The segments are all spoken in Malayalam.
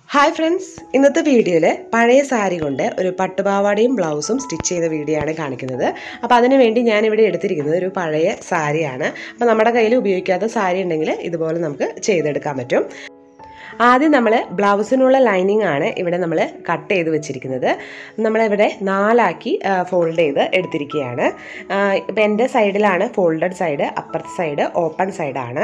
ഹായ് ഫ്രണ്ട്സ് ഇന്നത്തെ വീഡിയോയിൽ പഴയ സാരി കൊണ്ട് ഒരു പട്ടുപാവാടയും ബ്ലൗസും സ്റ്റിച്ച് ചെയ്ത വീഡിയോ ആണ് കാണിക്കുന്നത് അപ്പോൾ അതിന് വേണ്ടി ഞാനിവിടെ എടുത്തിരിക്കുന്നത് ഒരു പഴയ സാരിയാണ് അപ്പോൾ നമ്മുടെ കയ്യിൽ ഉപയോഗിക്കാത്ത സാരി ഉണ്ടെങ്കിൽ ഇതുപോലെ നമുക്ക് ചെയ്തെടുക്കാൻ പറ്റും ആദ്യം നമ്മൾ ബ്ലൗസിനുള്ള ലൈനിങ് ആണ് ഇവിടെ നമ്മൾ കട്ട് ചെയ്ത് വെച്ചിരിക്കുന്നത് നമ്മളിവിടെ നാലാക്കി ഫോൾഡ് ചെയ്ത് എടുത്തിരിക്കുകയാണ് ഇപ്പം എൻ്റെ സൈഡിലാണ് ഫോൾഡഡ് സൈഡ് അപ്പുറത്തെ സൈഡ് ഓപ്പൺ സൈഡാണ്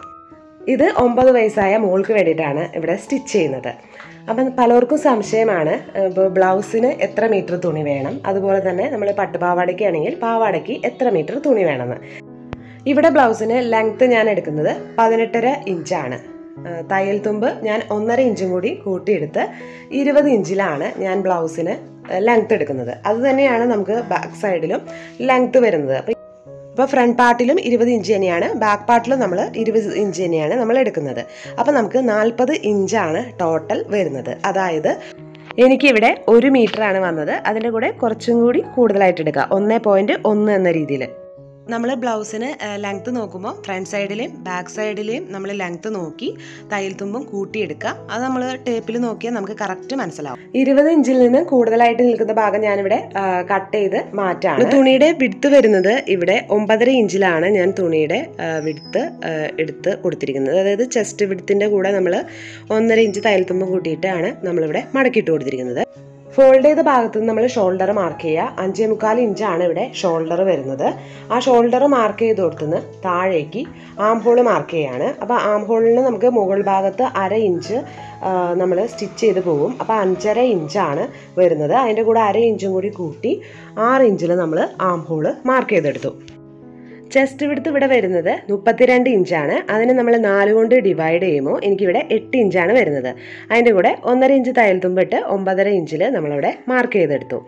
ഇത് ഒമ്പത് വയസ്സായ മോൾക്ക് വേണ്ടിയിട്ടാണ് ഇവിടെ സ്റ്റിച്ച് ചെയ്യുന്നത് അപ്പം പലർക്കും സംശയമാണ് ഇപ്പോൾ ബ്ലൗസിന് എത്ര മീറ്റർ തുണി വേണം അതുപോലെ തന്നെ നമ്മൾ പട്ടുപാവാടയ്ക്ക് ആണെങ്കിൽ പാവാടയ്ക്ക് എത്ര മീറ്റർ തുണി വേണമെന്ന് ഇവിടെ ബ്ലൗസിന് ലെങ്ത്ത് ഞാൻ എടുക്കുന്നത് പതിനെട്ടര ഇഞ്ചാണ് തയ്യൽ തുമ്പ് ഞാൻ ഒന്നര ഇഞ്ചും കൂടി കൂട്ടിയെടുത്ത് ഇരുപത് ഇഞ്ചിലാണ് ഞാൻ ബ്ലൗസിന് ലെങ്ത്ത് എടുക്കുന്നത് അത് തന്നെയാണ് നമുക്ക് ബാക്ക് സൈഡിലും ലെങ്ത്ത് വരുന്നത് അപ്പോൾ അപ്പോൾ ഫ്രണ്ട് പാർട്ടിലും ഇരുപത് ഇഞ്ച് തന്നെയാണ് ബാക്ക് പാർട്ടിലും നമ്മൾ ഇരുപത് ഇഞ്ച് തന്നെയാണ് നമ്മൾ എടുക്കുന്നത് അപ്പോൾ നമുക്ക് നാൽപ്പത് ഇഞ്ചാണ് ടോട്ടൽ വരുന്നത് അതായത് എനിക്കിവിടെ ഒരു മീറ്ററാണ് വന്നത് അതിൻ്റെ കൂടെ കുറച്ചും കൂടി കൂടുതലായിട്ട് എടുക്കുക ഒന്നേ പോയിൻറ്റ് ഒന്ന് എന്ന രീതിയിൽ നമ്മൾ ബ്ലൗസിന് ലെങ്ത്ത് നോക്കുമ്പോൾ ഫ്രണ്ട് സൈഡിലെയും ബാക്ക് സൈഡിലെയും നമ്മൾ ലെങ്ത്ത് നോക്കി തയ്യൽ തുമ്പും കൂട്ടിയെടുക്കുക അത് നമ്മൾ ടേപ്പിൽ നോക്കിയാൽ നമുക്ക് കറക്റ്റ് മനസ്സിലാവും ഇരുപത് ഇഞ്ചിൽ നിന്ന് കൂടുതലായിട്ട് നിൽക്കുന്ന ഭാഗം ഞാനിവിടെ കട്ട് ചെയ്ത് മാറ്റാണ് തുണിയുടെ വിടുത്ത് വരുന്നത് ഇവിടെ ഒമ്പതര ഇഞ്ചിലാണ് ഞാൻ തുണിയുടെ വിടുത്ത് എടുത്ത് കൊടുത്തിരിക്കുന്നത് അതായത് ചെസ്റ്റ് വിടുത്തിൻ്റെ കൂടെ നമ്മൾ ഒന്നര ഇഞ്ച് തയ്യൽ തുമ്പ് കൂട്ടിയിട്ടാണ് നമ്മളിവിടെ മടക്കിയിട്ട് കൊടുത്തിരിക്കുന്നത് ഫോൾഡ് ചെയ്ത ഭാഗത്ത് നിന്ന് നമ്മൾ ഷോൾഡർ മാർക്ക് ചെയ്യുക അഞ്ചേ മുക്കാൽ ഇഞ്ചാണ് ഇവിടെ ഷോൾഡർ വരുന്നത് ആ ഷോൾഡർ മാർക്ക് ചെയ്ത് കൊടുത്തുനിന്ന് താഴേക്ക് ആം ഹോൾ മാർക്ക് ചെയ്യാണ് അപ്പോൾ ആം ഹോളിന് നമുക്ക് മുകൾ ഭാഗത്ത് അര ഇഞ്ച് നമ്മൾ സ്റ്റിച്ച് ചെയ്ത് പോകും അപ്പോൾ അഞ്ചര ഇഞ്ചാണ് വരുന്നത് അതിൻ്റെ കൂടെ അര ഇഞ്ചും കൂടി കൂട്ടി ആറ് ഇഞ്ചിൽ നമ്മൾ ആം ഹോൾ മാർക്ക് ചെയ്തെടുത്തു ചെസ്റ്റ് വിടുത്ത് ഇവിടെ വരുന്നത് മുപ്പത്തിരണ്ട് ഇഞ്ചാണ് അതിന് നമ്മൾ നാല് കൊണ്ട് ഡിവൈഡ് ചെയ്യുമ്പോൾ എനിക്കിവിടെ എട്ട് ഇഞ്ചാണ് വരുന്നത് അതിൻ്റെ കൂടെ ഒന്നര ഇഞ്ച് തയ്യൽ തുമ്പിട്ട് ഒമ്പതര ഇഞ്ചിൽ നമ്മളിവിടെ മാർക്ക് ചെയ്തെടുത്തു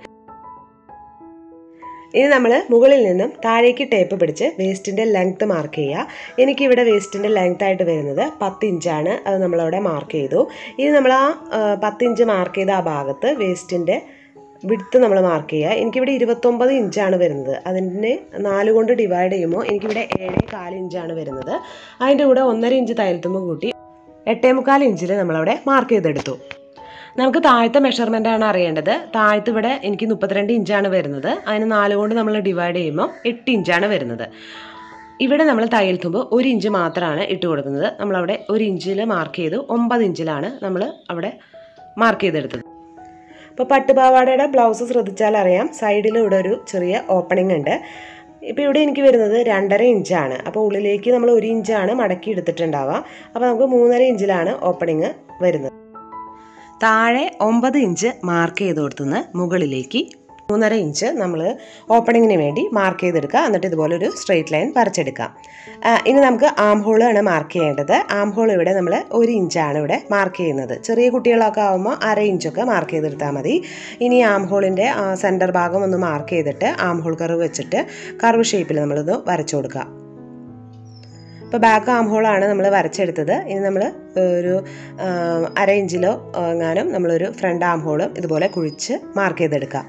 ഇനി നമ്മൾ മുകളിൽ നിന്നും താഴേക്ക് ടേപ്പ് പിടിച്ച് വേസ്റ്റിൻ്റെ ലെങ്ത്ത് മാർക്ക് ചെയ്യുക എനിക്കിവിടെ വേസ്റ്റിൻ്റെ ലെങ്ത് ആയിട്ട് വരുന്നത് പത്ത് ഇഞ്ചാണ് അത് നമ്മളവിടെ മാർക്ക് ചെയ്തു ഇനി നമ്മൾ ആ പത്ത് ഇഞ്ച് മാർക്ക് ചെയ്ത ആ ഭാഗത്ത് വേസ്റ്റിൻ്റെ വിടുത്ത് നമ്മൾ മാർക്ക് ചെയ്യുക എനിക്കിവിടെ ഇരുപത്തൊമ്പത് ഇഞ്ചാണ് വരുന്നത് അതിൻ്റെ നാല് കൊണ്ട് ഡിവൈഡ് ചെയ്യുമ്പോൾ എനിക്കിവിടെ ഏഴേ കാല് ഇഞ്ചാണ് വരുന്നത് അതിൻ്റെ കൂടെ ഒന്നര ഇഞ്ച് തയ്യൽത്തുമ്പോൾ കൂട്ടി എട്ടേ മുക്കാൽ ഇഞ്ചിൽ നമ്മളവിടെ മാർക്ക് ചെയ്തെടുത്തു നമുക്ക് താഴത്തെ മെഷർമെൻ്റ് ആണ് അറിയേണ്ടത് താഴത്ത് ഇവിടെ എനിക്ക് മുപ്പത്തിരണ്ട് ഇഞ്ചാണ് വരുന്നത് അതിന് നാല് കൊണ്ട് നമ്മൾ ഡിവൈഡ് ചെയ്യുമ്പോൾ എട്ട് ഇഞ്ചാണ് വരുന്നത് ഇവിടെ നമ്മൾ തയ്യൽ തുമ്പ് ഒരു ഇഞ്ച് മാത്രമാണ് ഇട്ട് കൊടുക്കുന്നത് നമ്മളവിടെ ഒരു ഇഞ്ചിൽ മാർക്ക് ചെയ്തു ഒമ്പത് ഇഞ്ചിലാണ് നമ്മൾ അവിടെ മാർക്ക് ചെയ്തെടുത്തത് ഇപ്പോൾ പട്ടുപാവാടയുടെ ബ്ലൗസ് ശ്രദ്ധിച്ചാൽ അറിയാം സൈഡിൽ ഇവിടെ ഒരു ചെറിയ ഓപ്പണിംഗ് ഉണ്ട് ഇപ്പോൾ ഇവിടെ എനിക്ക് വരുന്നത് രണ്ടര ഇഞ്ചാണ് അപ്പോൾ ഉള്ളിലേക്ക് നമ്മൾ ഒരു ഇഞ്ചാണ് മടക്കി എടുത്തിട്ടുണ്ടാവുക അപ്പോൾ നമുക്ക് മൂന്നര ഇഞ്ചിലാണ് ഓപ്പണിംഗ് വരുന്നത് താഴെ ഒമ്പത് ഇഞ്ച് മാർക്ക് ചെയ്ത് കൊടുത്തുനിന്ന് മുകളിലേക്ക് മൂന്നര ഇഞ്ച് നമ്മൾ ഓപ്പണിങ്ങിന് വേണ്ടി മാർക്ക് ചെയ്തെടുക്കുക എന്നിട്ട് ഇതുപോലെ ഒരു സ്ട്രെയിറ്റ് ലൈൻ വരച്ചെടുക്കാം ഇനി നമുക്ക് ആം ഹോൾ ആണ് മാർക്ക് ചെയ്യേണ്ടത് ആം ഹോൾ ഇവിടെ നമ്മൾ ഒരു ഇഞ്ചാണ് ഇവിടെ മാർക്ക് ചെയ്യുന്നത് ചെറിയ കുട്ടികളൊക്കെ ആകുമ്പോൾ അര ഇഞ്ചൊക്കെ മാർക്ക് ചെയ്തെടുത്താൽ മതി ഇനി ആം ഹോളിൻ്റെ സെൻറ്റർ ഭാഗം ഒന്ന് മാർക്ക് ചെയ്തിട്ട് ആം ഹോൾ കർവ് വെച്ചിട്ട് കർവ് ഷേപ്പിൽ നമ്മളിത് വരച്ചു കൊടുക്കുക ഇപ്പോൾ ബാക്ക് ആം ഹോളാണ് നമ്മൾ വരച്ചെടുത്തത് ഇനി നമ്മൾ ഒരു അര ഇഞ്ചിലോ എങ്ങാനും നമ്മളൊരു ഫ്രണ്ട് ആം ഹോളും ഇതുപോലെ കുഴിച്ച് മാർക്ക് ചെയ്തെടുക്കാം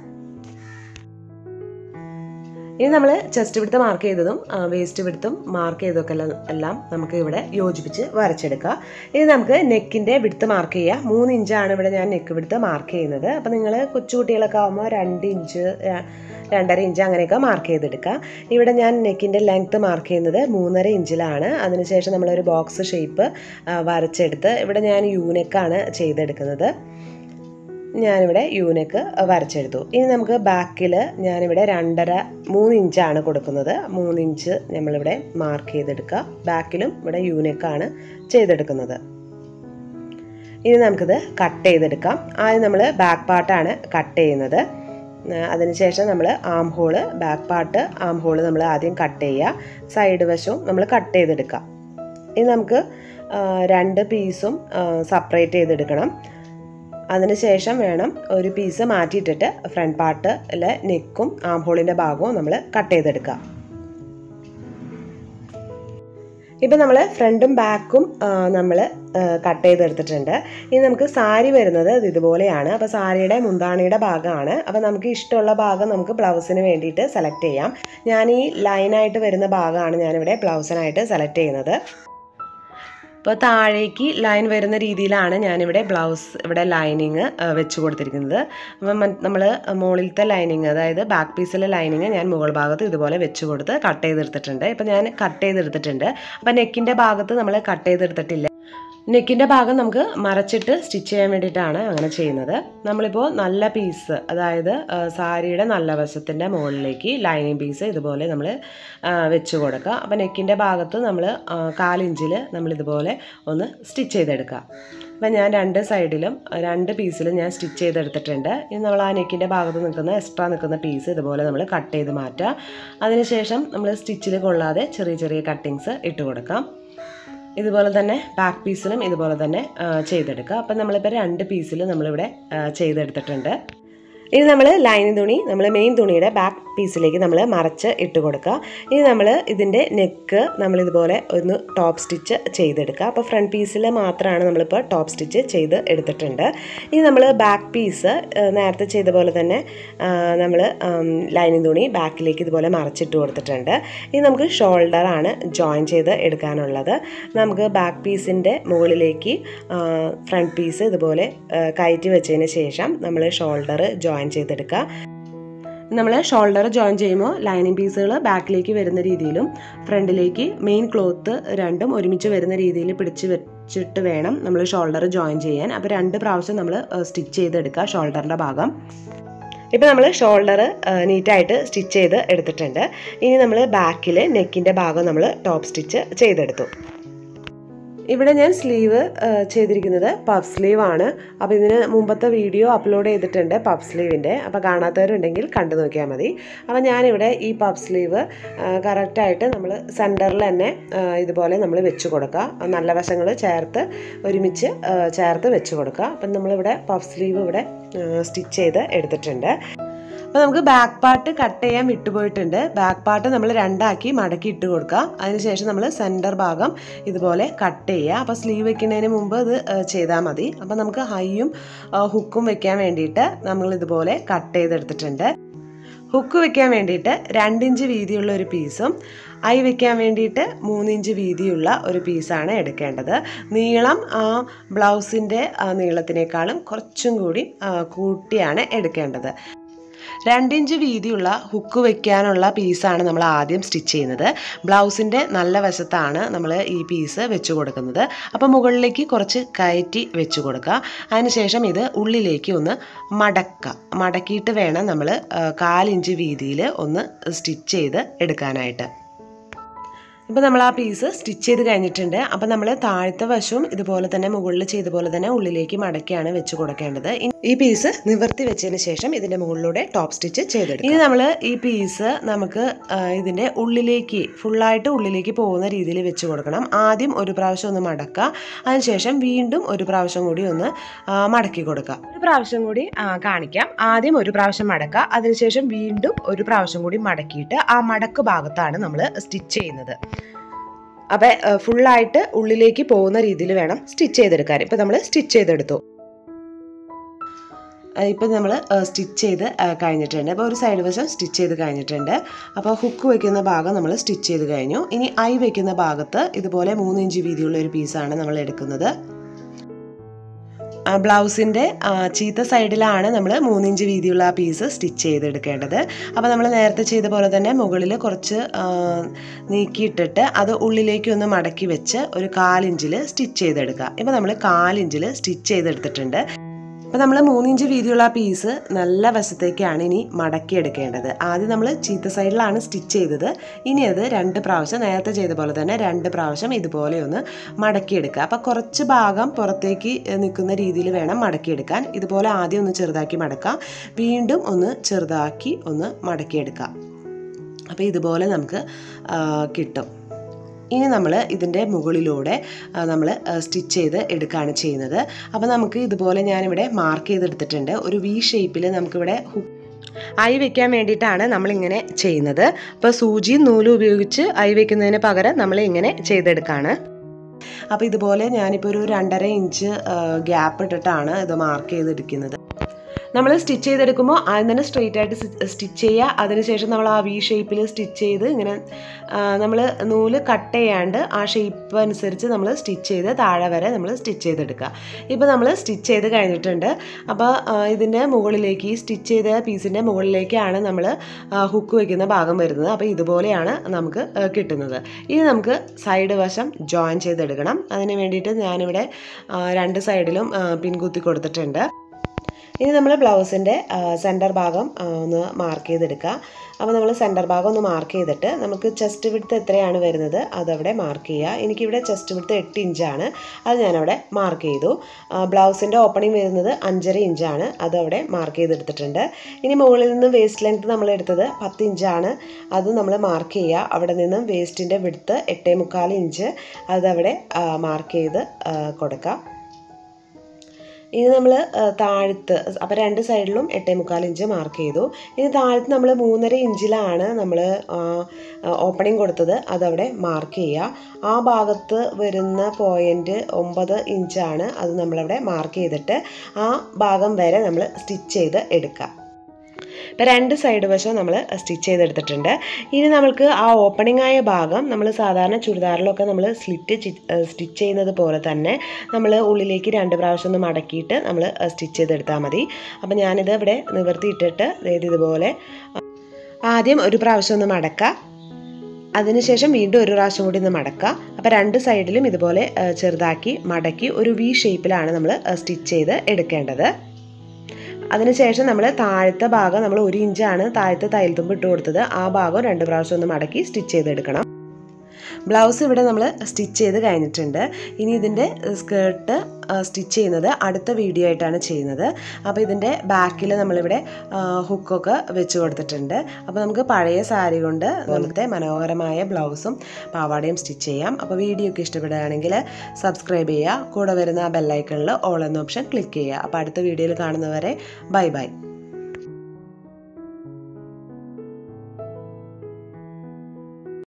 ഇനി നമ്മൾ ചെസ്റ്റ് വിടുത്ത് മാർക്ക് ചെയ്തതും വേസ്റ്റ് വിടുത്തും മാർക്ക് ചെയ്തതൊക്കെ എല്ലാം നമുക്ക് ഇവിടെ യോജിപ്പിച്ച് വരച്ചെടുക്കുക ഇനി നമുക്ക് നെക്കിൻ്റെ വിടുത്ത് മാർക്ക് ചെയ്യുക മൂന്ന് ഇഞ്ചാണ് ഇവിടെ ഞാൻ നെക്ക് വിടുത്ത് മാർക്ക് ചെയ്യുന്നത് അപ്പോൾ നിങ്ങൾ കൊച്ചുകുട്ടികളൊക്കെ ആകുമ്പോൾ രണ്ട് ഇഞ്ച് രണ്ടര ഇഞ്ച് അങ്ങനെയൊക്കെ മാർക്ക് ചെയ്തെടുക്കുക ഇവിടെ ഞാൻ നെക്കിൻ്റെ ലെങ്ത്ത് മാർക്ക് ചെയ്യുന്നത് മൂന്നര ഇഞ്ചിലാണ് അതിനുശേഷം നമ്മളൊരു ബോക്സ് ഷേപ്പ് വരച്ചെടുത്ത് ഇവിടെ ഞാൻ യൂനെക്കാണ് ചെയ്തെടുക്കുന്നത് ഞാനിവിടെ യൂനെക്ക് വരച്ചെടുത്തു ഇനി നമുക്ക് ബാക്കിൽ ഞാനിവിടെ രണ്ടര മൂന്ന് ഇഞ്ചാണ് കൊടുക്കുന്നത് മൂന്ന് ഇഞ്ച് നമ്മളിവിടെ മാർക്ക് ചെയ്തെടുക്കുക ബാക്കിലും ഇവിടെ യൂനെക്കാണ് ചെയ്തെടുക്കുന്നത് ഇനി നമുക്കിത് കട്ട് ചെയ്തെടുക്കാം ആദ്യം നമ്മൾ ബാക്ക് പാർട്ടാണ് കട്ട് ചെയ്യുന്നത് അതിനുശേഷം നമ്മൾ arm hole back part arm hole നമ്മൾ ആദ്യം കട്ട് ചെയ്യുക സൈഡ് വശവും നമ്മൾ കട്ട് ചെയ്തെടുക്കാം ഇനി നമുക്ക് രണ്ട് പീസും സെപ്പറേറ്റ് ചെയ്തെടുക്കണം അതിനുശേഷം വേണം ഒരു പീസ് മാറ്റിയിട്ടിട്ട് ഫ്രണ്ട് പാർട്ടിലെ നെക്കും ആം ഹോളിൻ്റെ ഭാഗവും നമ്മൾ കട്ട് ചെയ്തെടുക്കുക ഇപ്പം നമ്മൾ ഫ്രണ്ടും ബാക്കും നമ്മൾ കട്ട് ചെയ്തെടുത്തിട്ടുണ്ട് ഇനി നമുക്ക് സാരി വരുന്നത് ഇതുപോലെയാണ് അപ്പോൾ സാരിയുടെ മുന്താണിയുടെ ഭാഗമാണ് അപ്പോൾ നമുക്ക് ഇഷ്ടമുള്ള ഭാഗം നമുക്ക് ബ്ലൗസിന് വേണ്ടിയിട്ട് സെലക്ട് ചെയ്യാം ഞാൻ ഈ ലൈനായിട്ട് വരുന്ന ഭാഗമാണ് ഞാനിവിടെ ബ്ലൗസിനായിട്ട് സെലക്ട് ചെയ്യുന്നത് അപ്പോൾ താഴേക്ക് ലൈൻ വരുന്ന രീതിയിലാണ് ഞാനിവിടെ ബ്ലൗസ് ഇവിടെ ലൈനിങ് വെച്ച് കൊടുത്തിരിക്കുന്നത് അപ്പം നമ്മൾ മുകളിലത്തെ ലൈനിങ് അതായത് ബാക്ക് പീസിലെ ലൈനിങ് ഞാൻ മുകൾ ഭാഗത്ത് ഇതുപോലെ വെച്ച് കൊടുത്ത് കട്ട് ചെയ്തെടുത്തിട്ടുണ്ട് ഇപ്പം ഞാൻ കട്ട് ചെയ്തെടുത്തിട്ടുണ്ട് അപ്പം നെക്കിൻ്റെ ഭാഗത്ത് നമ്മൾ കട്ട് ചെയ്തെടുത്തിട്ടില്ല നെക്കിൻ്റെ ഭാഗം നമുക്ക് മറച്ചിട്ട് സ്റ്റിച്ച് ചെയ്യാൻ വേണ്ടിയിട്ടാണ് അങ്ങനെ ചെയ്യുന്നത് നമ്മളിപ്പോൾ നല്ല പീസ് അതായത് ആ, സാരിയുടെ നല്ല വശത്തിൻ്റെ മുകളിലേക്ക് ലൈനിങ് പീസ് ഇതുപോലെ നമ്മൾ വെച്ച് കൊടുക്കുക അപ്പോൾ നെക്കിൻ്റെ ഭാഗത്ത് നമ്മൾ കാലിഞ്ചിൽ നമ്മളിതുപോലെ ഒന്ന് സ്റ്റിച്ച് ചെയ്തെടുക്കുക അപ്പം ഞാൻ രണ്ട് സൈഡിലും രണ്ട് പീസിലും ഞാൻ സ്റ്റിച്ച് ചെയ്തെടുത്തിട്ടുണ്ട് ഇനി നമ്മൾ ആ നെക്കിൻ്റെ ഭാഗത്ത് നിൽക്കുന്ന എക്സ്ട്രാ നിൽക്കുന്ന പീസ് ഇതുപോലെ നമ്മൾ കട്ട് ചെയ്ത് മാറ്റുക അതിനുശേഷം നമ്മൾ സ്റ്റിച്ചിൽ കൊള്ളാതെ ചെറിയ ചെറിയ കട്ടിങ്സ് ഇട്ട് കൊടുക്കാം ഇതുപോലെ തന്നെ ബാക്ക് പീസിലും ഇതുപോലെ തന്നെ ആ, ചെയ്തെടുക്കുക അപ്പം നമ്മളിപ്പോൾ രണ്ട് പീസിൽ നമ്മളിവിടെ ആ, ചെയ്തെടുത്തിട്ടുണ്ട് ഇനി നമ്മൾ ലൈനിങ് തുണി നമ്മൾ മെയിൻ തുണിയുടെ ബാക്ക് പീസിലേക്ക് നമ്മൾ മറച്ച് ഇട്ട് കൊടുക്കുക ഇനി നമ്മൾ ഇതിൻ്റെ നെക്ക് നമ്മളിതുപോലെ ഒന്ന് ടോപ്പ് സ്റ്റിച്ച് ചെയ്തെടുക്കുക അപ്പോൾ ഫ്രണ്ട് പീസിൽ മാത്രമാണ് നമ്മളിപ്പോൾ ടോപ്പ് സ്റ്റിച്ച് ചെയ്ത് എടുത്തിട്ടുണ്ട് ഇനി നമ്മൾ ബാക്ക് പീസ് നേരത്തെ ചെയ്ത പോലെ തന്നെ നമ്മൾ ലൈനിങ് തുണി ബാക്കിലേക്ക് ഇതുപോലെ മറച്ചിട്ട് കൊടുത്തിട്ടുണ്ട് ഇനി നമുക്ക് ഷോൾഡറാണ് ജോയിൻ ചെയ്ത് എടുക്കാനുള്ളത് നമുക്ക് ബാക്ക് പീസിൻ്റെ മുകളിലേക്ക് ഫ്രണ്ട് പീസ് ഇതുപോലെ ആ, കയറ്റി വെച്ചതിന് ശേഷം നമ്മൾ ഷോൾഡർ ജോയിൻ ചെയ്തെടുക്കുക നമ്മൾ ഷോൾഡർ ജോയിൻ ചെയ്യുമ്പോൾ ലൈനിങ് പീസുകൾ ബാക്കിലേക്ക് വരുന്ന രീതിയിലും ഫ്രണ്ടിലേക്ക് മെയിൻ ക്ലോത്ത് രണ്ടും ഒരുമിച്ച് വരുന്ന രീതിയിൽ പിടിച്ച് വെച്ചിട്ട് വേണം നമ്മൾ ഷോൾഡർ ജോയിൻ ചെയ്യാൻ അപ്പോൾ രണ്ട് പ്രാവശ്യം നമ്മൾ സ്റ്റിച്ച് ചെയ്തെടുക്കുക ഷോൾഡറിൻ്റെ ഭാഗം ഇപ്പോൾ നമ്മൾ ഷോൾഡർ നീറ്റായിട്ട് സ്റ്റിച്ച് ചെയ്ത് എടുത്തിട്ടുണ്ട് ഇനി നമ്മൾ ബാക്കിൽ നെക്കിൻ്റെ ഭാഗം നമ്മൾ ടോപ്പ് സ്റ്റിച്ച് ചെയ്തെടുത്തു ഇവിടെ ഞാൻ സ്ലീവ് ചെയ്തിരിക്കുന്നത് പഫ് സ്ലീവ് ആണ് അപ്പോൾ ഇതിന് മുമ്പത്തെ വീഡിയോ അപ്ലോഡ് ചെയ്തിട്ടുണ്ട് പഫ് സ്ലീവിൻ്റെ അപ്പോൾ കാണാത്തവരുണ്ടെങ്കിൽ കണ്ടു നോക്കിയാൽ മതി അപ്പോൾ ഞാനിവിടെ ഈ പഫ് സ്ലീവ് കറക്റ്റായിട്ട് നമ്മൾ സെൻറ്ററിൽ തന്നെ ആ, ഇതുപോലെ നമ്മൾ വെച്ച് കൊടുക്കുക നല്ല വശങ്ങൾ ചേർത്ത് ഒരുമിച്ച് ആ, ചേർത്ത് വെച്ച് കൊടുക്കുക അപ്പം നമ്മളിവിടെ പഫ് സ്ലീവ് ഇവിടെ സ്റ്റിച്ച് ചെയ്ത് എടുത്തിട്ടുണ്ട് അപ്പോൾ നമുക്ക് ബാക്ക് പാർട്ട് കട്ട് ചെയ്യാൻ വിട്ടുപോയിട്ടുണ്ട് ബാക്ക് പാർട്ട് നമ്മൾ രണ്ടാക്കി മടക്കി ഇട്ട് കൊടുക്കുക അതിനുശേഷം നമ്മൾ സെൻറ്റർ ഭാഗം ഇതുപോലെ കട്ട് ചെയ്യുക അപ്പോൾ സ്ലീവ് വെക്കുന്നതിന് മുമ്പ് ഇത് ചെയ്താൽ മതി അപ്പോൾ നമുക്ക് ഹൈയും ഹുക്കും വെക്കാൻ വേണ്ടിയിട്ട് നമ്മൾ ഇതുപോലെ കട്ട് ചെയ്തെടുത്തിട്ടുണ്ട് ഹുക്ക് വെക്കാൻ വേണ്ടിയിട്ട് രണ്ടിഞ്ച് വീതിയുള്ള ഒരു പീസും ഐ വെക്കാൻ വേണ്ടിയിട്ട് മൂന്നിഞ്ച് വീതിയുള്ള ഒരു പീസാണ് എടുക്കേണ്ടത് നീളം ആ ബ്ലൗസിൻ്റെ നീളത്തിനേക്കാളും കുറച്ചും കൂടി ആ, കൂട്ടിയാണ് എടുക്കേണ്ടത് രണ്ടിഞ്ച് വീതിയുള്ള ഹുക്ക് വെക്കാനുള്ള പീസാണ് നമ്മൾ ആദ്യം സ്റ്റിച്ച് ചെയ്യുന്നത് ബ്ലൗസിൻ്റെ നല്ല വശത്താണ് നമ്മൾ ഈ പീസ് വെച്ച് കൊടുക്കുന്നത് അപ്പോൾ മുകളിലേക്ക് കുറച്ച് കയറ്റി വെച്ച് കൊടുക്കുക അതിനുശേഷം ഇത് ഉള്ളിലേക്ക് ഒന്ന് മടക്കുക മടക്കിയിട്ട് വേണം നമ്മൾ കാലിഞ്ച് വീതിയിൽ ഒന്ന് സ്റ്റിച്ച് ചെയ്ത് എടുക്കാനായിട്ട് ഇപ്പോൾ നമ്മൾ ആ പീസ് സ്റ്റിച്ച് ചെയ്ത് കഴിഞ്ഞിട്ടുണ്ട് അപ്പോൾ നമ്മൾ താഴത്തെ വശവും ഇതുപോലെ തന്നെ മുകളിൽ ചെയ്ത പോലെ തന്നെ ഉള്ളിലേക്ക് മടക്കിയാണ് വെച്ച് കൊടുക്കേണ്ടത് ഇനി ഈ പീസ് നിവർത്തി വെച്ചതിന് ശേഷം ഇതിൻ്റെ മുകളിലൂടെ ടോപ്പ് സ്റ്റിച്ച് ചെയ്തെടുക്കും ഇനി നമ്മൾ ഈ പീസ് നമുക്ക് ആ, ഇതിൻ്റെ ഉള്ളിലേക്ക് ഫുള്ളായിട്ട് ഉള്ളിലേക്ക് പോകുന്ന രീതിയിൽ വെച്ച് കൊടുക്കണം ആദ്യം ഒരു പ്രാവശ്യം ഒന്ന് മടക്കുക അതിനുശേഷം വീണ്ടും ഒരു പ്രാവശ്യം കൂടി ഒന്ന് ആ, മടക്കി കൊടുക്കുക ഒരു പ്രാവശ്യം കൂടി ആ, കാണിക്കാം ആദ്യം ഒരു പ്രാവശ്യം മടക്കുക അതിനുശേഷം വീണ്ടും ഒരു പ്രാവശ്യം കൂടി മടക്കിയിട്ട് ആ മടക്ക് ഭാഗത്താണ് നമ്മൾ സ്റ്റിച്ച് ചെയ്യുന്നത് അപ്പോൾ ഫുള്ളായിട്ട് ഉള്ളിലേക്ക് പോകുന്ന രീതിയിൽ വേണം സ്റ്റിച്ച് ചെയ്തെടുക്കാൻ ഇപ്പോൾ നമ്മൾ സ്റ്റിച്ച് ചെയ്തെടുത്തു ഇപ്പം നമ്മൾ സ്റ്റിച്ച് ചെയ്ത് ആ, കഴിഞ്ഞിട്ടുണ്ട് അപ്പോൾ ഒരു സൈഡ് വശം സ്റ്റിച്ച് ചെയ്ത് കഴിഞ്ഞിട്ടുണ്ട് അപ്പോൾ ഹുക്ക് വയ്ക്കുന്ന ഭാഗം നമ്മൾ സ്റ്റിച്ച് ചെയ്ത് കഴിഞ്ഞു ഇനി ഐ വയ്ക്കുന്ന ഭാഗത്ത് ഇതുപോലെ മൂന്ന് ഇഞ്ച് വീതിയുള്ള ഒരു പീസാണ് നമ്മൾ എടുക്കുന്നത് ബ്ലൗസിൻ്റെ ചീത്ത സൈഡിലാണ് നമ്മൾ മൂന്നിഞ്ച് വീതിയുള്ള ആ പീസ് സ്റ്റിച്ച് ചെയ്തെടുക്കേണ്ടത് അപ്പോൾ നമ്മൾ നേരത്തെ ചെയ്ത പോലെ തന്നെ മുകളിൽ കുറച്ച് ആ, നീക്കിയിട്ടിട്ട് അത് ഉള്ളിലേക്ക് ഒന്ന് മടക്കി വെച്ച് ഒരു കാലിഞ്ചിൽ സ്റ്റിച്ച് ചെയ്തെടുക്കുക ഇപ്പോൾ നമ്മൾ കാലിഞ്ചിൽ സ്റ്റിച്ച് ചെയ്തെടുത്തിട്ടുണ്ട് അപ്പോൾ നമ്മൾ മൂന്നിഞ്ച് വീതിയുള്ള ആ പീസ് നല്ല വശത്തേക്കാണ് ഇനി മടക്കി എടുക്കേണ്ടത് ആദ്യം നമ്മൾ ചീത്ത സൈഡിലാണ് സ്റ്റിച്ച് ചെയ്തത് ഇനി അത് രണ്ട് പ്രാവശ്യം നേരത്തെ ചെയ്ത പോലെ തന്നെ രണ്ട് പ്രാവശ്യം ഇതുപോലെ ഒന്ന് മടക്കിയെടുക്കുക അപ്പോൾ കുറച്ച് ഭാഗം പുറത്തേക്ക് നിൽക്കുന്ന രീതിയിൽ വേണം മടക്കിയെടുക്കാൻ ഇതുപോലെ ആദ്യം ഒന്ന് ചെറുതാക്കി മടക്കാം വീണ്ടും ഒന്ന് ചെറുതാക്കി ഒന്ന് മടക്കിയെടുക്കാം അപ്പോൾ ഇതുപോലെ നമുക്ക് ആ, കിട്ടും ഇനി നമ്മൾ ഇതിൻ്റെ മുകളിലൂടെ നമ്മൾ സ്റ്റിച്ച് ചെയ്ത് എടുക്കുകയാണ് ചെയ്യുന്നത് അപ്പോൾ നമുക്ക് ഇതുപോലെ ഞാനിവിടെ മാർക്ക് ചെയ്തെടുത്തിട്ടുണ്ട് ഒരു വി ഷേപ്പിൽ നമുക്കിവിടെ ഹു ഐ വെക്കാൻ വേണ്ടിയിട്ടാണ് നമ്മളിങ്ങനെ ചെയ്യുന്നത് അപ്പോൾ സൂചിയും നൂലും ഉപയോഗിച്ച് ഐ വെക്കുന്നതിന് പകരം നമ്മൾ ഇങ്ങനെ ചെയ്തെടുക്കുകയാണ് അപ്പോൾ ഇതുപോലെ ഞാനിപ്പോൾ ഒരു രണ്ടര ഇഞ്ച് ഗ്യാപ്പ് ഇട്ടിട്ടാണ് ഇത് മാർക്ക് ചെയ്തെടുക്കുന്നത് നമ്മൾ സ്റ്റിച്ച് ചെയ്തെടുക്കുമ്പോൾ ആദ്യം തന്നെ സ്ട്രെയിറ്റ് ആയിട്ട് സ്റ്റിച്ച് ചെയ്യുക അതിനുശേഷം നമ്മൾ ആ വി ഷേപ്പിൽ സ്റ്റിച്ച് ചെയ്ത് ഇങ്ങനെ നമ്മൾ നൂല് കട്ട് ചെയ്യാണ്ട് ആ ഷേപ്പ് അനുസരിച്ച് നമ്മൾ സ്റ്റിച്ച് ചെയ്ത് താഴെ വരെ നമ്മൾ സ്റ്റിച്ച് ചെയ്തെടുക്കുക ഇപ്പോൾ നമ്മൾ സ്റ്റിച്ച് ചെയ്ത് കഴിഞ്ഞിട്ടുണ്ട് അപ്പോൾ ഇതിൻ്റെ മുകളിലേക്ക് ഈ സ്റ്റിച്ച് ചെയ്ത പീസിൻ്റെ മുകളിലേക്കാണ് നമ്മൾ ഹുക്ക് വയ്ക്കുന്ന ഭാഗം വരുന്നത് അപ്പോൾ ഇതുപോലെയാണ് നമുക്ക് ആ, കിട്ടുന്നത് ഇനി നമുക്ക് സൈഡ് വശം ജോയിൻ ചെയ്തെടുക്കണം അതിന് വേണ്ടിയിട്ട് ഞാനിവിടെ ആ, രണ്ട് സൈഡിലും ആ, പിൻകുത്തി കൊടുത്തിട്ടുണ്ട് ഇനി നമ്മൾ ബ്ലൗസിൻ്റെ സെൻറ്റർ ഭാഗം ആ, ഒന്ന് മാർക്ക് ചെയ്തെടുക്കുക അപ്പോൾ നമ്മൾ സെൻറ്റർ ഭാഗം ഒന്ന് മാർക്ക് ചെയ്തിട്ട് നമുക്ക് ചെസ്റ്റ് വിടുത്ത് എത്രയാണ് വരുന്നത് അതവിടെ മാർക്ക് ചെയ്യുക എനിക്കിവിടെ ചെസ്റ്റ് വിടുത്ത് എട്ട് ഇഞ്ചാണ് അത് ഞാനവിടെ മാർക്ക് ചെയ്തു ബ്ലൗസിൻ്റെ ഓപ്പണിംഗ് വരുന്നത് അഞ്ചര ഇഞ്ചാണ് അതവിടെ മാർക്ക് ചെയ്തെടുത്തിട്ടുണ്ട് ഇനി മുകളിൽ നിന്ന് വേസ്റ്റ് ലെങ്ത് നമ്മൾ എടുത്തത് പത്ത് ഇഞ്ചാണ് അത് നമ്മൾ മാർക്ക് ചെയ്യുക അവിടെ നിന്നും വേസ്റ്റിൻ്റെ വിടുത്ത് എട്ടേ മുക്കാൽ ഇഞ്ച് അതവിടെ മാർക്ക് ചെയ്ത് ആ, കൊടുക്കുക ഇനി നമ്മൾ താഴത്ത് അപ്പോൾ രണ്ട് സൈഡിലും എട്ടേ മുക്കാൽ ഇഞ്ച് മാർക്ക് ചെയ്തു ഇനി താഴത്ത് നമ്മൾ മൂന്നര ഇഞ്ചിലാണ് നമ്മൾ ഓപ്പണിംഗ് കൊടുത്തത് അതവിടെ മാർക്ക് ചെയ്യുക ആ ഭാഗത്ത് വരുന്ന പോയിൻ്റ് ഒമ്പത് ഇഞ്ചാണ് അത് നമ്മളവിടെ മാർക്ക് ചെയ്തിട്ട് ആ ഭാഗം വരെ നമ്മൾ സ്റ്റിച്ച് ചെയ്ത് എടുക്കുക ഇപ്പം രണ്ട് സൈഡ് വശം നമ്മൾ സ്റ്റിച്ച് ചെയ്തെടുത്തിട്ടുണ്ട് ഇനി നമ്മൾക്ക് ആ ഓപ്പണിംഗ് ആയ ഭാഗം നമ്മൾ സാധാരണ ചുരിദാറിലൊക്കെ നമ്മൾ സ്ലിറ്റ് സ്റ്റിച്ച് ചെയ്യുന്നത് പോലെ തന്നെ നമ്മൾ ഉള്ളിലേക്ക് രണ്ട് പ്രാവശ്യം ഒന്ന് മടക്കിയിട്ട് നമ്മൾ സ്റ്റിച്ച് ചെയ്തെടുത്താൽ മതി അപ്പം ഞാനിത് ഇവിടെ നിവർത്തിയിട്ടിട്ട് അതായത് ഇതുപോലെ ആദ്യം ഒരു പ്രാവശ്യം ഒന്ന് മടക്കുക അതിനുശേഷം വീണ്ടും ഒരു പ്രാവശ്യം കൂടി ഒന്ന് മടക്കുക അപ്പോൾ രണ്ട് സൈഡിലും ഇതുപോലെ ആ, ചെറുതാക്കി മടക്കി ഒരു വി ഷേപ്പിലാണ് നമ്മൾ സ്റ്റിച്ച് ചെയ്ത് എടുക്കേണ്ടത് അതിനുശേഷം നമ്മൾ താഴത്തെ ഭാഗം നമ്മൾ ഒരു ഇഞ്ചാണ് താഴത്തെ തയ്യൽ തുമ്പ് ഇട്ട് കൊടുത്തത് ആ ഭാഗം രണ്ട് പ്രാവശ്യം ഒന്ന് മടക്കി സ്റ്റിച്ച് ചെയ്തെടുക്കണം ബ്ലൗസ് ഇവിടെ നമ്മൾ സ്റ്റിച്ച് ചെയ്ത് കഴിഞ്ഞിട്ടുണ്ട് ഇനി ഇതിൻ്റെ സ്കേർട്ട് സ്റ്റിച്ച് ചെയ്യുന്നത് അടുത്ത വീഡിയോ ആയിട്ടാണ് ചെയ്യുന്നത് അപ്പോൾ ഇതിൻ്റെ ബാക്കിൽ നമ്മളിവിടെ ഹുക്കൊക്കെ വെച്ച് കൊടുത്തിട്ടുണ്ട് അപ്പോൾ നമുക്ക് പഴയ സാരി കൊണ്ട് പോലത്തെ മനോഹരമായ ബ്ലൗസും പാവാടയും സ്റ്റിച്ച് ചെയ്യാം അപ്പോൾ വീഡിയോ ഒക്കെ ഇഷ്ടപ്പെടുകയാണെങ്കിൽ സബ്സ്ക്രൈബ് ചെയ്യുക കൂടെ വരുന്ന ആ ബെല്ലൈക്കണിൽ ഓൾ എന്ന ഓപ്ഷൻ ക്ലിക്ക് ചെയ്യുക അപ്പോൾ അടുത്ത വീഡിയോയിൽ കാണുന്നവരെ ബൈ ബൈ